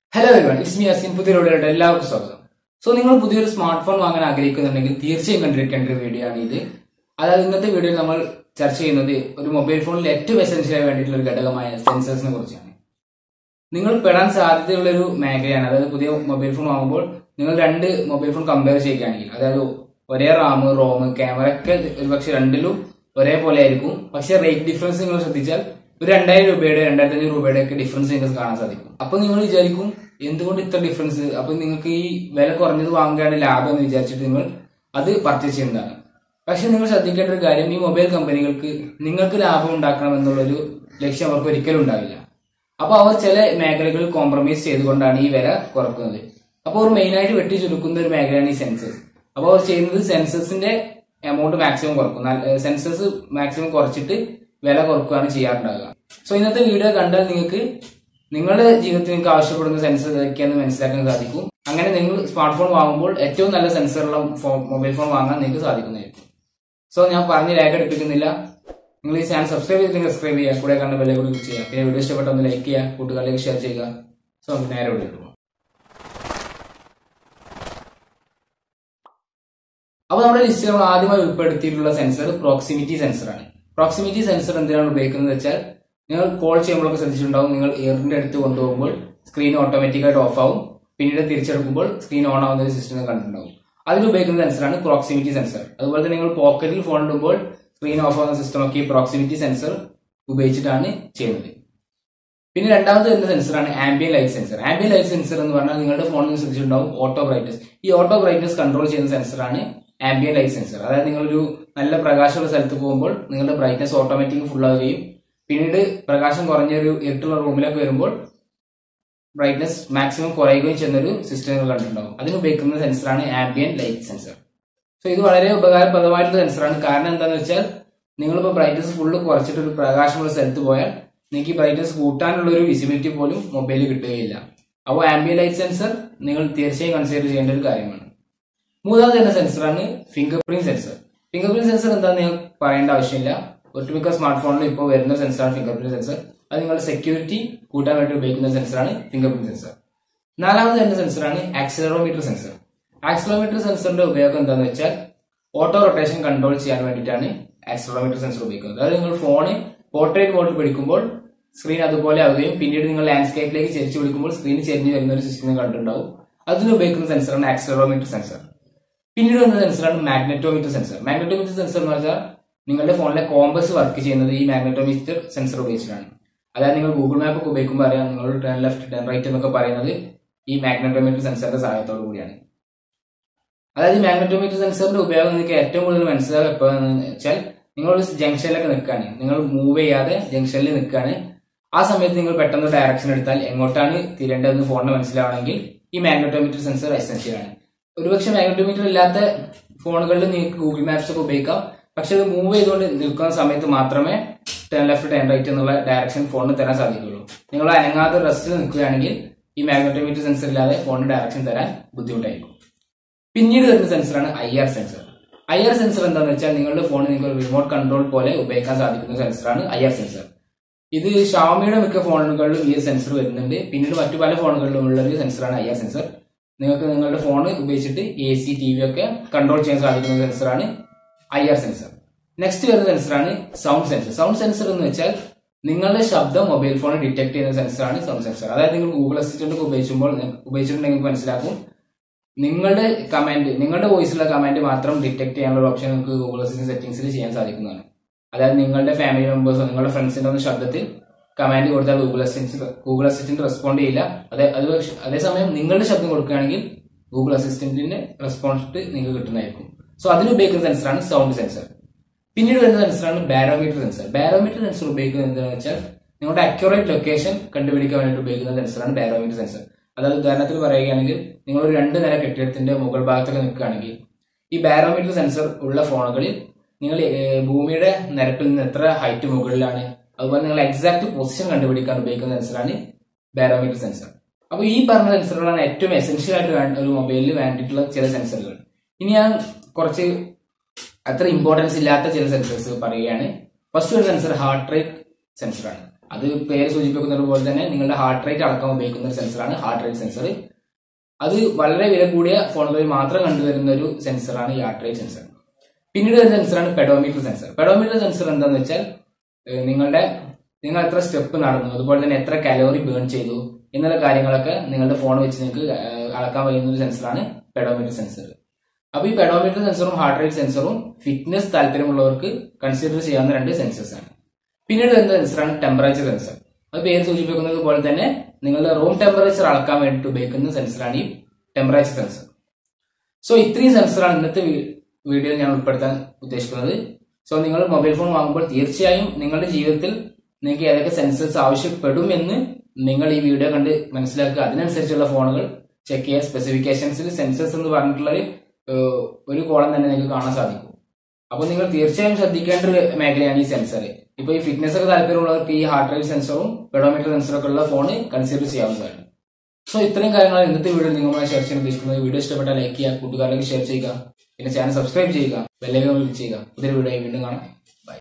hello everyone it's me Asin പുതിയ വീഡിയോയുടെ എല്ലാവർക്കും സ്വാഗതം സോ നിങ്ങൾ പുതിയൊരു സ്മാർട്ട് ഫോൺ വാങ്ങാൻ ആഗ്രഹിക്കുന്നുണ്ടെങ്കിൽ തീർച്ചയായും കണ്ടിരിക്കേണ്ട ഒരു വീഡിയോ ആണ് ഇത് അതായത് ഇന്നത്തെ വീഡിയോയിൽ നമ്മൾ ചർച്ച ചെയ്യുന്നത് ഒരു മൊബൈൽ ഫോണിൽ ഏറ്റവും എസെൻഷ്യലായി വേണ്ടിയിട്ടുള്ള ഒരു ഘടകമായ സെൻസേഴ്സിനെ കുറിച്ചാണ് നിങ്ങൾ പെടാൻ സാധ്യതയുള്ള ഒരു മേഖലയാണ് അതായത് പുതിയ മൊബൈൽ ഫോൺ വാങ്ങുമ്പോൾ നിങ്ങൾ രണ്ട് മൊബൈൽ ഫോൺ കമ്പയർ ചെയ്യുകയാണെങ്കിൽ അതായത് ഒരേ റാം റോം ക്യാമറ ഒക്കെ ഒരുപക്ഷെ രണ്ടിലും ഒരേപോലെ ആയിരിക്കും പക്ഷെ റേറ്റ് ഡിഫറൻസ് നിങ്ങൾ ശ്രദ്ധിച്ചാൽ ഒരു രണ്ടായിരം രൂപയുടെ രണ്ടായിരത്തി അഞ്ഞൂറ് രൂപയുടെ ഒക്കെ ഡിഫറൻസ് നിങ്ങൾക്ക് കാണാൻ സാധിക്കും അപ്പൊ നിങ്ങൾ വിചാരിക്കും എന്തുകൊണ്ട് ഇത്ര ഡിഫറൻസ് അപ്പൊ നിങ്ങൾക്ക് ഈ വില കുറഞ്ഞത് വാങ്ങുകയാണ് ലാഭം എന്ന് വിചാരിച്ചിട്ട് നിങ്ങൾ അത് പർച്ചേസ് ചെയ്യുന്നതാണ് പക്ഷെ നിങ്ങൾ ശ്രദ്ധിക്കേണ്ട ഒരു കാര്യം ഈ മൊബൈൽ കമ്പനികൾക്ക് നിങ്ങൾക്ക് ലാഭം ഉണ്ടാക്കണം എന്നുള്ളൊരു ലക്ഷ്യം അവർക്ക് ഒരിക്കലും ഉണ്ടാവില്ല അപ്പൊ അവർ ചില മേഖലകളിൽ കോംപ്രമൈസ് ചെയ്തുകൊണ്ടാണ് ഈ വില കുറക്കുന്നത് അപ്പോൾ അവർ മെയിൻ ആയിട്ട് വെട്ടി ചുരുക്കുന്ന ഒരു മേഖലയാണ് ഈ സെൻസസ് അപ്പോൾ അവർ ചെയ്യുന്നത് സെൻസസിന്റെ എമൗണ്ട് മാക്സിമം കുറക്കും സെൻസസ് മാക്സിമം കുറച്ചിട്ട് വില കുറക്കുകയാണ് ചെയ്യാറുണ്ടാകുക സോ ഇന്നത്തെ വീഡിയോ കണ്ടാൽ നിങ്ങൾക്ക് നിങ്ങളുടെ ജീവിതത്തിൽ നിങ്ങൾക്ക് ആവശ്യപ്പെടുന്ന സെൻസർ ഏതൊക്കെയാണെന്ന് മനസ്സിലാക്കാൻ സാധിക്കും അങ്ങനെ നിങ്ങൾ സ്മാർട്ട് ഫോൺ വാങ്ങുമ്പോൾ ഏറ്റവും നല്ല സെൻസറുള്ള മൊബൈൽ ഫോൺ വാങ്ങാൻ നിങ്ങൾക്ക് സാധിക്കുന്നതായിരിക്കും സോ ഞാൻ പറഞ്ഞ് ലാഗ് എടുപ്പിക്കുന്നില്ല നിങ്ങൾ ഈ ചാനൽ സബ്സ്ക്രൈബ് ചെയ്തില്ലെങ്കിൽ സബ്സ്ക്രൈബ് ചെയ്യുക കൂടെ കണ്ട ബെല്ലെ കൂടി ക്ലിക്ക് ചെയ്യുക പിന്നെ വീഡിയോ ഇഷ്ടപ്പെട്ട ഒന്ന് ലൈക്ക് ചെയ്യുക കൂട്ടുകാരിലേക്ക് ഷെയർ ചെയ്യുക സോ നമുക്ക് നേരെ വീഡിയോ പോകാം അപ്പോൾ നമ്മുടെ ലിസ്റ്റിൽ നമ്മൾ ആദ്യമായി ഉൾപ്പെടുത്തിയിട്ടുള്ള സെൻസർ പ്രോക്സിമിറ്റി സെൻസറാണ് പ്രോക്സിമിറ്റി സെൻസർ എന്തിനാണ് ഉപയോഗിക്കുന്നത് വെച്ചാൽ നിങ്ങൾ കോൾ ചെയ്യുമ്പോഴൊക്കെ ശ്രദ്ധിച്ചിട്ടുണ്ടാവും നിങ്ങൾ ഇയറിന്റെ അടുത്ത് കൊണ്ടുപോകുമ്പോൾ സ്ക്രീൻ ഓട്ടോമാറ്റിക്കായിട്ട് ഓഫ് ആവും പിന്നീട് തിരിച്ചെടുക്കുമ്പോൾ സ്ക്രീൻ ഓൺ ആവുന്ന ഒരു സിസ്റ്റം കണ്ടിട്ടുണ്ടാവും അതിൽ ഉപയോഗിക്കുന്ന സെൻസറാണ് പ്രോക്സിമിറ്റി സെൻസർ അതുപോലെ തന്നെ നിങ്ങൾ പോക്കറ്റിൽ ഫോൺ ഇടുമ്പോൾ സ്ക്രീൻ ഓഫ് ആവുന്ന സിസ്റ്റം ഒക്കെ ഈ പ്രോക്സിമിറ്റി സെൻസർ ഉപയോഗിച്ചിട്ടാണ് ചെയ്യുന്നത് പിന്നെ രണ്ടാമത് വരുന്ന സെൻസറാണ് ambient light sensor ambient light sensor എന്ന് പറഞ്ഞാൽ നിങ്ങളുടെ ഫോണിൽ ശ്രദ്ധിച്ചിട്ടുണ്ടാവും ഓട്ടോ ബ്രൈറ്റ്നസ് ഈ ഓട്ടോ ബ്രൈറ്റ്നസ് കൺട്രോൾ ചെയ്യുന്ന സെൻസറാണ് ആംബിയൻ ലൈറ്റ് സെൻസർ അതായത് നിങ്ങളൊരു നല്ല പ്രകാശമുള്ള സ്ഥലത്ത് പോകുമ്പോൾ നിങ്ങളുടെ ബ്രൈറ്റ്നസ് ഓട്ടോമാറ്റിക് ഫുൾ ആവുകയും പിന്നീട് പ്രകാശം കുറഞ്ഞ ഒരു ഇരുട്ടുള്ള റൂമിലൊക്കെ വരുമ്പോൾ ബ്രൈറ്റ്നസ് മാക്സിമം കുറയുകയും ചെയ്യുന്നൊരു സിസ്റ്റം നിങ്ങൾ കണ്ടിട്ടുണ്ടാവും അതിന് ഉപയോഗിക്കുന്ന സെൻസറാണ് ആംബിയൻ ലൈറ്റ് സെൻസർ സോ ഇത് വളരെ ഉപകാരപ്രദമായിട്ടുള്ള സെൻസറാണ് കാരണം എന്താണെന്ന് വെച്ചാൽ നിങ്ങളിപ്പോൾ ബ്രൈറ്റ്നസ് ഫുള്ള് കുറച്ചിട്ട് ഒരു പ്രകാശമുള്ള സ്ഥലത്ത് പോയാൽ നിങ്ങൾക്ക് ഈ ബ്രൈറ്റ്നസ് കൂട്ടാനുള്ള ഒരു വിസിബിലിറ്റി പോലും മൊബൈലിൽ കിട്ടുകയില്ല അപ്പോൾ ആംബിയൻ ലൈറ്റ് സെൻസർ നിങ്ങൾ തീർച്ചയായും കൺസിഡർ ചെയ്യേണ്ട ഒരു കാര്യമാണ് മൂന്നാമത് തന്നെ സെൻസറാണ് fingerprint sensor fingerprint sensor എന്താണെന്ന് ഞാൻ പറയേണ്ട ആവശ്യമില്ല ഒട്ടുമിക്ക സ്മാർട്ട് ഫോണിൽ ഇപ്പോൾ വരുന്ന സെൻസറാണ് ഫിംഗർ പ്രിന്റ് സെൻസർ അത് നിങ്ങളുടെ സെക്യൂരിറ്റി കൂട്ടാൻ വേണ്ടി ഉപയോഗിക്കുന്ന സെൻസറാണ് ഫിംഗർ പ്രിന്റ് സെൻസർ നാലാമത് തന്നെ സെൻസറാണ് ആക്സിലറോമീറ്റർ സെൻസർ ആക്സിലോമീറ്റർ സെൻസറിന്റെ ഉപയോഗം എന്താണെന്ന് വെച്ചാൽ ഓട്ടോ റൊട്ടേഷൻ കൺട്രോൾ ചെയ്യാൻ വേണ്ടിയിട്ടാണ് ആക്സിലോമീറ്റർ സെൻസർ ഉപയോഗിക്കുന്നത് അതായത് നിങ്ങൾ ഫോണ് പോർട്രേറ്റ് മോഡിൽ പിടിക്കുമ്പോൾ സ്ക്രീൻ അതുപോലെ ആവുകയും പിന്നീട് നിങ്ങൾ ലാൻഡ്സ്കേപ്പിലേക്ക് ചെരിച്ചു പിടിക്കുമ്പോൾ സ്ക്രീൻ ചെരിഞ്ഞു വരുന്ന ഒരു സിസ്റ്റം കണ്ടിട്ടുണ്ടാവും അതിന് ഉപയോഗിക്കുന്ന സെൻസറാണ് ആക്സിലോമീറ്റർ സെൻസർ പിന്നീട് വരുന്ന സെൻസറാണ് മാഗ്നറ്റോമീറ്റർ സെൻസർ മാഗ്നറ്റോമീറ്റർ സെൻസർ എന്ന് വെച്ചാൽ നിങ്ങളുടെ ഫോണിലെ കോമ്പസ് വർക്ക് ചെയ്യുന്നത് ഈ മാഗ്നറ്റോമീറ്റർ സെൻസർ ഉപയോഗിച്ചിട്ടാണ് അതായത് നിങ്ങൾ ഗൂഗിൾ മാപ്പ് ഒക്കെ ഉപയോഗിക്കുമ്പോൾ അറിയാം നിങ്ങൾ ടേൺ ലെഫ്റ്റ് ടേൺ റൈറ്റ് എന്നൊക്കെ പറയുന്നത് ഈ മാഗ്നറ്റോമീറ്റർ സെൻസറിന്റെ സഹായത്തോടു കൂടിയാണ് അതായത് ഈ മാഗ്നറ്റോമീറ്റർ സെൻസറിന്റെ ഉപയോഗം നിങ്ങൾക്ക് ഏറ്റവും കൂടുതൽ മനസ്സിലാക്കുക എപ്പോഴാണെന്ന് വെച്ചാൽ നിങ്ങൾ ഒരു ജംഗ്ഷനിലൊക്കെ നിൽക്കുകയാണ് നിങ്ങൾ മൂവ് ചെയ്യാതെ ജംഗ്ഷനിൽ നിൽക്കുകയാണ് ആ സമയത്ത് നിങ്ങൾ പെട്ടെന്ന് ഡയറക്ഷൻ എടുത്താൽ എങ്ങോട്ടാണ് തിരേണ്ടതെന്ന് ഫോണിന് മനസ്സിലാവണമെങ്കിൽ ഈ മാഗ്നറ്റോമീറ്റർ സെൻസർ എസെൻഷ്യൽ ആണ് ഒരുപക്ഷെ മാഗ്നറ്റോമീറ്റർ ഇല്ലാത്ത ഫോണുകളിൽ നിങ്ങൾക്ക് ഗൂഗിൾ മാപ്സ് ഒക്കെ ഉപയോഗിക്കാം പക്ഷെ അത് മൂവ് ചെയ്തുകൊണ്ട് നിൽക്കുന്ന സമയത്ത് മാത്രമേ ടേൺ ലെഫ്റ്റ് ടേൺ റൈറ്റ് എന്നുള്ള ഡയറക്ഷൻ ഫോണിന് തരാൻ സാധിക്കുള്ളൂ നിങ്ങൾ അനങ്ങാതെ റെസ്റ്റിൽ നിൽക്കുകയാണെങ്കിൽ ഈ മാഗ്നറ്റോമീറ്റർ സെൻസർ ഇല്ലാതെ ഫോണിന് ഡയറക്ഷൻ തരാൻ ബുദ്ധിമുട്ടായിരിക്കും പിന്നീട് വരുന്ന സെൻസറാണ് I R sensor I R sensor എന്താണെന്ന് വെച്ചാൽ നിങ്ങളുടെ ഫോണിൽ നിങ്ങൾക്ക് റിമോട്ട് കൺട്രോൾ പോലെ ഉപയോഗിക്കാൻ സാധിക്കുന്ന സെൻസറാണ് ഐ ആർ സെൻസർ ഇത് ഷാമിയുടെ മിക്ക ഫോണുകളിലും ഈ സെൻസർ വരുന്നുണ്ട് പിന്നീട് മറ്റു പല ഫോണുകളിലും ഉള്ള ഒരു സെൻസറാണ് ഐ ആർ സെൻസർ നിങ്ങൾക്ക് നിങ്ങളുടെ ഫോൺ ഉപയോഗിച്ചിട്ട് എ സി ടി വി ഒക്കെ കൺട്രോൾ ചെയ്യാൻ സാധിക്കുന്ന സെൻസറാണ് ഐ ആർ സെൻസർ നെക്സ്റ്റ് വരുന്ന സെൻസറാണ് സൗണ്ട് സെൻസർ സൗണ്ട് സെൻസർ എന്ന് വെച്ചാൽ നിങ്ങളുടെ ശബ്ദം മൊബൈൽ ഫോണിൽ ഡിറ്റക്ട് ചെയ്യുന്ന സെൻസറാണ് സൗണ്ട് സെൻസർ അതായത് നിങ്ങൾ ഗൂഗിൾ അസിസ്റ്റന്റ് ഒക്കെ ഉപയോഗിക്കുമ്പോൾ ഉപയോഗിച്ചിട്ടുണ്ടെങ്കിൽ മനസ്സിലാക്കും നിങ്ങളുടെ കമാൻഡ് നിങ്ങളുടെ വോയിസിലുള്ള കമാൻഡ് മാത്രം ഡിറ്റക്ട് ചെയ്യാനുള്ള ഓപ്ഷൻ നിങ്ങൾക്ക് ഗൂഗിൾ അസിസ്റ്റന്റ് സെറ്റിംഗ്സിൽ ചെയ്യാൻ സാധിക്കുന്നതാണ് അതായത് നിങ്ങളുടെ ഫാമിലി മെമ്പേഴ്സോ നിങ്ങളുടെ ഫ്രണ്ട്സിന്റെ ഒന്നും ശബ്ദത്തിൽ കമാൻഡ് കൊടുത്താൽ Google assistant Google assistant respond ചെയ്യില്ല അതെ അത് അതേസമയം നിങ്ങളുടെ ശബ്ദം കൊടുക്കുകയാണെങ്കിൽ ഗൂഗിൾ അസിസ്റ്റന്റിന്റെ റെസ്പോൺസ് നിങ്ങൾക്ക് കിട്ടുന്നതായിരിക്കും സോ അതിന് ഉപയോഗിക്കുന്ന സെൻസറാണ് സൗണ്ട് സെൻസർ പിന്നീട് വരുന്ന സെൻസറാണ് ബാരോമീറ്റർ സെൻസർ ബാരോമീറ്റർ സെൻസർ ഉപയോഗിക്കുന്നത് എന്താണെന്ന് വെച്ചാൽ നിങ്ങളുടെ അക്യുറേറ്റ് ലൊക്കേഷൻ കണ്ടുപിടിക്കാൻ വേണ്ടിയിട്ട് ഉപയോഗിക്കുന്ന സെൻസറാണ് ബാരോമീറ്റർ സെൻസർ അതായത് ഉദാഹരണത്തിന് പറയുകയാണെങ്കിൽ നിങ്ങൾ ഒരു രണ്ട് നില കെട്ടിടത്തിന്റെ മുകൾ ഭാഗത്തൊക്കെ നിൽക്കുകയാണെങ്കിൽ ഈ ബാരോമീറ്റർ സെൻസർ ഉള്ള ഫോണുകളിൽ നിങ്ങൾ ഭൂമിയുടെ നിരപ്പിൽ നിന്ന് എത്ര ഹൈറ്റ് മുകളിലാണ് അതുപോലെ നിങ്ങൾ എക്സാക്ട് പൊസിഷൻ കണ്ടുപിടിക്കാൻ ഉപയോഗിക്കുന്ന സെൻസറാണ് ബാരോമീറ്റർ സെൻസർ അപ്പോൾ ഈ പറഞ്ഞ സെൻസറുകളാണ് ഏറ്റവും എസെൻഷ്യൽ ആയിട്ട് വേണ്ട ഒരു മൊബൈലിൽ വേണ്ടിയിട്ടുള്ള ചില സെൻസറുകൾ ഇനി ഞാൻ കുറച്ച് അത്ര ഇമ്പോർട്ടൻസ് ഇല്ലാത്ത ചില സെൻസേഴ്സ് പറയുകയാണ് ഫസ്റ്റ് ഒരു സെൻസർ ഹാർട്ട് റേറ്റ് സെൻസറാണ് അത് പേര് സൂചിപ്പിക്കുന്നത് പോലെ തന്നെ നിങ്ങളുടെ ഹാർട്ട് റേറ്റ് അളക്കാൻ ഉപയോഗിക്കുന്ന ഒരു സെൻസറാണ് ഹാർട്ട് റേറ്റ് സെൻസർ അത് വളരെ വില കൂടിയ ഫോണുകളിൽ മാത്രം കണ്ടുവരുന്ന ഒരു സെൻസറാണ് ഈ ഹാർട്ട് റേറ്റ് സെൻസർ പിന്നീട് വരുന്ന സെൻസറാണ് പെഡോമീറ്റർ സെൻസർ പെഡോമീറ്റർ സെൻസർ എന്താന്ന് വെച്ചാൽ ഏഹ് നിങ്ങളുടെ നിങ്ങൾ എത്ര സ്റ്റെപ്പ് നടന്നു അതുപോലെ തന്നെ എത്ര കലോറി ബേൺ ചെയ്തു എന്നുള്ള കാര്യങ്ങളൊക്കെ നിങ്ങളുടെ ഫോൺ വെച്ച് നിങ്ങൾക്ക് ഏഹ് അളക്കാൻ കഴിയുന്ന ഒരു സെൻസറാണ് പെഡോമീറ്റർ സെൻസർ അപ്പൊ ഈ പെഡോമീറ്റർ സെൻസറും ഹാർട്ട് റേറ്റ് സെൻസറും ഫിറ്റ്നസ് താല്പര്യമുള്ളവർക്ക് കൺസിഡർ ചെയ്യാവുന്ന രണ്ട് സെൻസേഴ്സ് ആണ് പിന്നീട് വരുന്ന സെൻസറാണ് ടെമ്പറേച്ചർ സെൻസർ അത് പേര് സൂചിപ്പിക്കുന്നത് പോലെ തന്നെ നിങ്ങളുടെ റൂം ടെമ്പറേച്ചർ അളക്കാൻ വേണ്ടിയിട്ട് ഉപയോഗിക്കുന്ന സെൻസറാണ് ഈ ടെമ്പറേച്ചർ സെൻസർ സോ ഇത്രയും സെൻസറാണ് ഇന്നത്തെ വീ- വീഡിയോയിൽ ഞാൻ ഉൾപ്പെടുത്താൻ ഉദ്ദേശിക്കുന്നത് സോ നിങ്ങൾ മൊബൈൽ ഫോൺ വാങ്ങുമ്പോൾ തീർച്ചയായും നിങ്ങളുടെ ജീവിതത്തിൽ നിങ്ങൾക്ക് ഏതൊക്കെ സെൻസേഴ്സ് ആവശ്യപ്പെടും എന്ന് നിങ്ങൾ ഈ വീഡിയോ കണ്ട് മനസ്സിലാക്കുക അതിനനുസരിച്ചുള്ള ഫോണുകൾ ചെക്ക് ചെയ്യുക സ്പെസിഫിക്കേഷൻസിൽ സെൻസേഴ്സ് എന്ന് പറഞ്ഞിട്ടുള്ള ഒരു, ഏഹ്, ഒരു കോളം തന്നെ നിങ്ങൾക്ക് കാണാൻ സാധിക്കും അപ്പോൾ നിങ്ങൾ തീർച്ചയായും ശ്രദ്ധിക്കേണ്ട ഒരു മേഖലയാണ് ഈ സെൻസർ ഇപ്പൊ ഈ ഫിറ്റ്നസ് ഒക്കെ താല്പര്യമുള്ളവർക്ക് ഈ ഹാർട്ട് റേറ്റ് സെൻസറും പെഡോമീറ്റർ സെൻസറും ഒക്കെ ഉള്ള ഫോൺ കൺസിഡർ ചെയ്യാവുന്നതാണ് സോ ഇത്രയും കാര്യങ്ങളാണ് ഇന്നത്തെ വീഡിയോ നിങ്ങളുമായി ഷെയർ ചെയ്യാൻ ഉദ്ദേശിക്കുന്നത് വീഡിയോ ഇഷ്ടപ്പെട്ടാൽ ലൈക്ക് ചെയ്യുക കൂട്ടുകാരിലേക്ക് ഷെയർ ചെയ്യുക പിന്നെ ചാനൽ സബ്സ്ക്രൈബ് ചെയ്യുക ബെല്ലൈക്കൺ ക്ലിക്ക് ചെയ്യുക പുതിയൊരു വീഡിയോ വീണ്ടും കാണാം